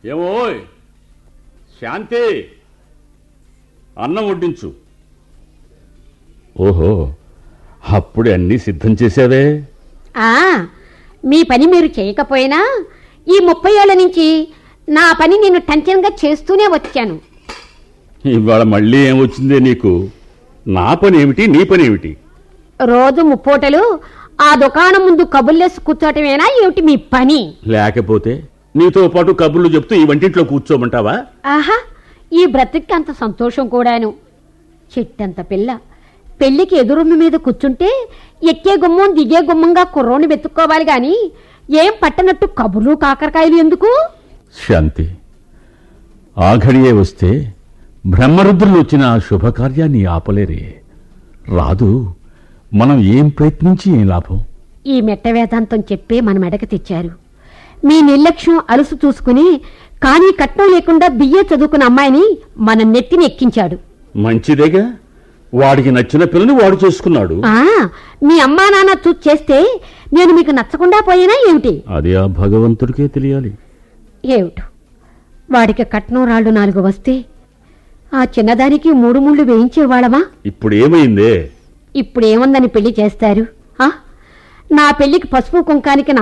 ఏమోయ్ శాంతి అన్నం వడ్డించు ఓహో అప్పుడే అన్నీ సిద్ధం చేసావే ఆ మీ పని మీరు చేయకపోయినా ఈ ముప్పై ఏళ్ల నుంచి నా పని నేను టంచన్గా చేస్తూనే వచ్చాను ఇవాళ మళ్ళీ ఏమొచ్చిందే నీకు నా పని ఏమిటి నీ పని ఏమిటి రోజు ముప్పోటలు ఆ దుకాణం ముందు కబుర్లేసి కూర్చోటమేనా ఏమిటి మీ పని లేకపోతే నీతో పాటు కబుర్లు చెప్తూ ఈ వంటింట్లో కూర్చోమంటావా ఆహా ఈ బ్రతికి అంత సంతోషం కూడాను చెట్టంత పిల్ల పెళ్లికి ఎదురుమ్మ మీద కూర్చుంటే ఎక్కే గుమ్మం దిగే గుమ్మంగా కుర్రోని వెతుక్కోవాలి గాని ఏం పట్టనట్టు కబుర్లు కాకరకాయలు ఎందుకు శాంతి ఆఘడియే వస్తే బ్రహ్మరుద్రులు వచ్చిన ఆ శుభకార్యాన్ని ఆపలేరే రాదు మనం ఏం ప్రయత్నించి ఏం లాభం ఈ మెట్ట వేదాంతం చెప్పే మన మెడకు తెచ్చారు మీ నిర్లక్ష్యం అలుసు చూసుకుని కానీ కట్నం లేకుండా బియ్యే చదువుకున్న అమ్మాయిని మన నెత్తిని ఎక్కించాడు మంచిదేగా వాడికి నచ్చిన పిల్లని వాడు చేసుకున్నాడు ఆ మీ అమ్మా నాన్న చూసి చేస్తే నేను మీకు నచ్చకుండా పోయినా ఏమిటి అది ఆ భగవంతుడికే తెలియాలి ఏమిటో వాడికి కట్నం రాళ్ళు నాలుగు వస్తే ఆ చిన్నదానికి మూడు ముళ్ళు వేయించేవాళ్ళమా ఇప్పుడు ఏమైందే ఇప్పుడు ఏముందని పెళ్లి చేస్తారు ఆ? నా పెళ్లికి పసుపు కుంకానికి